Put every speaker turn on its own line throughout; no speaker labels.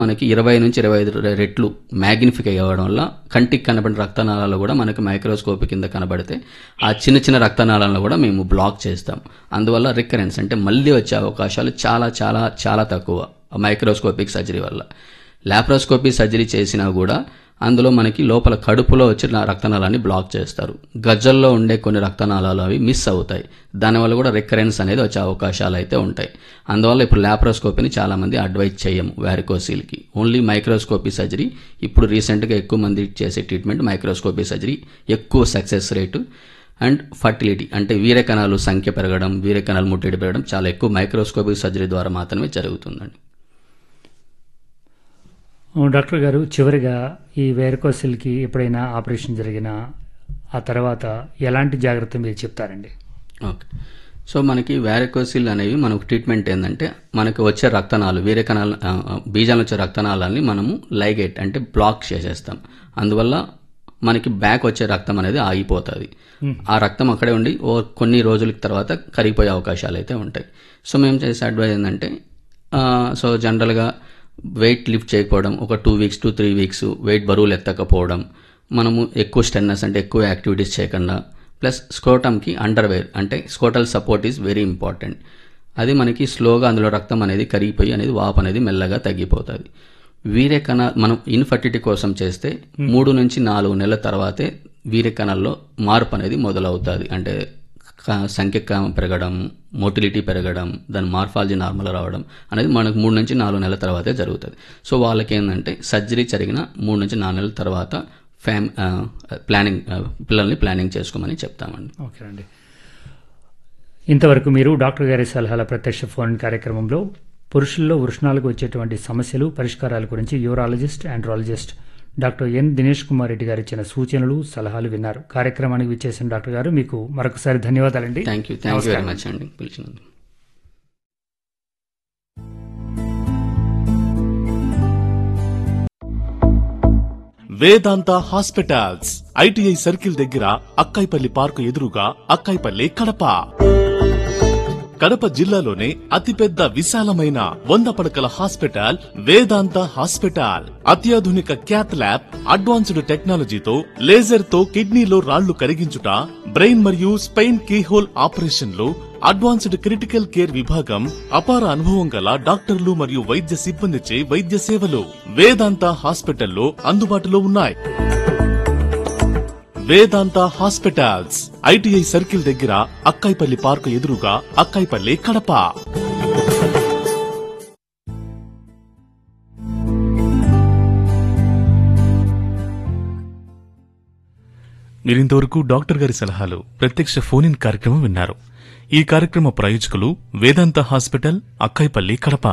మనకి ఇరవై నుంచి ఇరవై ఐదు రెట్లు మ్యాగ్నిఫికై అవ్వడం వల్ల కంటికి కనబడిన రక్తనాళాలు కూడా మనకి మైక్రోస్కోప్ కింద కనబడితే ఆ చిన్న చిన్న రక్తనాళాలను కూడా మేము బ్లాక్ చేస్తాం అందువల్ల రికరెన్స్ అంటే మళ్ళీ వచ్చే అవకాశాలు చాలా చాలా చాలా తక్కువ మైక్రోస్కోపిక్ సర్జరీ వల్ల లాప్రోస్కోపీ సర్జరీ చేసినా కూడా అందులో మనకి లోపల కడుపులో వచ్చి నా రక్తనాళాన్ని బ్లాక్ చేస్తారు గజ్జల్లో ఉండే కొన్ని రక్తనాళాలు అవి మిస్ అవుతాయి దానివల్ల కూడా రికరెన్స్ అనేది వచ్చే అవకాశాలు అయితే ఉంటాయి అందువల్ల ఇప్పుడు లాప్రోస్కోపీని చాలామంది అడ్వైజ్ చేయము వ్యారికోసీల్కి ఓన్లీ మైక్రోస్కోపీ సర్జరీ ఇప్పుడు రీసెంట్గా ఎక్కువ మంది చేసే ట్రీట్మెంట్ మైక్రోస్కోపీ సర్జరీ ఎక్కువ సక్సెస్ రేటు అండ్ ఫర్టిలిటీ అంటే వీర్య కణాలు సంఖ్య పెరగడం వీర్య కణాలు ముట్టడి పెరగడం చాలా ఎక్కువ మైక్రోస్కోపిక్ సర్జరీ ద్వారా మాత్రమే జరుగుతుందండి
డాక్టర్ గారు చివరిగా ఈ వేరకోసిల్కి ఎప్పుడైనా ఆపరేషన్ జరిగినా ఆ తర్వాత ఎలాంటి జాగ్రత్త మీరు చెప్తారండి
ఓకే సో మనకి వ్యారికోసిల్ అనేవి మనకు ట్రీట్మెంట్ ఏంటంటే మనకు వచ్చే రక్తనాలు వేరే కణాలు ఆ, ఆ, బీజాలు వచ్చే రక్తనాళాలని మనము లైగేట్ అంటే బ్లాక్ చేసేస్తాం అందువల్ల మనకి బ్యాక్ వచ్చే రక్తం అనేది ఆగిపోతుంది ఆ రక్తం అక్కడే ఉండి ఓ కొన్ని రోజుల తర్వాత కరిగిపోయే అవకాశాలు అయితే ఉంటాయి సో మేము చేసే అడ్వైజ్ ఏంటంటే ఆ, సో జనరల్గా వెయిట్ లిఫ్ట్ చేయకపోవడం ఒక two weeks to three weeks weight బరువులు ఎత్తకపోవడం మనము ఎక్కువ స్టెన్నెస్ అంటే ఎక్కువ యాక్టివిటీస్ చేయకుండా ప్లస్ స్కోటమ్కి అండర్వేర్ అంటే scrotal support is very important అది మనకి స్లోగా అందులో రక్తం అనేది కరిగిపోయి అనేది వాపు అనేది మెల్లగా తగ్గిపోతుంది వీర్య కణ మనం ఇన్ఫర్టిలిటీ కోసం చేస్తే మూడు నుంచి నాలుగు నెలల తర్వాతే వీర్య కణాల్లో మార్పు అనేది మొదలవుతుంది అంటే క- సంఖ్య క- పెరగడం మోటిలిటీ పెరగడం దాని మార్ఫాలజీ నార్మల్ రావడం అనేది మనకు మూడు నుంచి నాలుగు నెలల తర్వాతే జరుగుతుంది సో వాళ్ళకి ఏంటంటే సర్జరీ జరిగిన మూడు నుంచి నాలుగు నెలల తర్వాత ఫ్యామ్ ఆ, ప్లానింగ్ ఆ, పిల్లల్ని ప్లానింగ్ చేసుకోమని చెప్తామండి
ఓకే అండి ఇంతవరకు మీరు డాక్టర్ గారి సలహాల ప్రత్యక్ష ఫోన్ కార్యక్రమంలో పురుషుల్లో వృషణాలకు వచ్చేటువంటి సమస్యలు పరిష్కారాల గురించి urologist andrologist doctor N Dinesh Kumar Reddy garu ఇచ్చిన సూచనలు సలహాలు విన్నారు కార్యక్రమానికి విచ్చేసిన డాక్టర్ గారు మీకు మరొకసారి ధన్యవాదాలండి
thank you thank you very much అండి పిలిచినందుకు
వేదాంత హాస్పిటల్స్ ఐటీఐ సర్కిల్ దగ్గర అక్కాయిపల్లి పార్కు ఎదురుగా అక్కాయిపల్లి కడప కడప జిల్లాలోనే అతిపెద్ద విశాలమైన వంద పడకల హాస్పిటల్ వేదాంత హాస్పిటల్ అత్యాధునిక క్యాత్ ల్యాబ్ అడ్వాన్స్డ్ టెక్నాలజీతో లేజర్ తో కిడ్నీలో రాళ్లు కరిగించుట బ్రెయిన్ మరియు స్పైన్ కీహోల్ ఆపరేషన్లు అడ్వాన్స్డ్ క్రిటికల్ కేర్ విభాగం అపార అనుభవం గల డాక్టర్లు మరియు వైద్య సిబ్బందిచే వైద్య సేవలు వేదాంత హాస్పిటల్లో అందుబాటులో ఉన్నాయి వేదాంత హాస్పిటల్స్ ఐటీఐ సర్కిల్ దగ్గర అక్కాయిపల్లి పార్కు ఎదురుగా అక్కాయిపల్లి కడప మీరింతవరకు డాక్టర్ గారి సలహాలు ప్రత్యక్ష ఫోన్ ఇన్ కార్యక్రమం విన్నారు ఈ కార్యక్రమ ప్రాయోజకులు వేదాంత హాస్పిటల్ అక్కాయిపల్లి కడప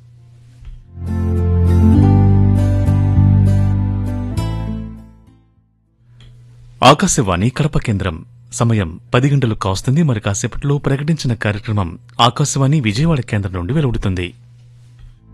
ఆకాశవాణి కడప కేంద్రం సమయం పది గంటలు కాస్తుంది మరి కాసేపట్లో ప్రకటించిన కార్యక్రమం ఆకాశవాణి విజయవాడ కేంద్రం నుండి వెలువడుతుంది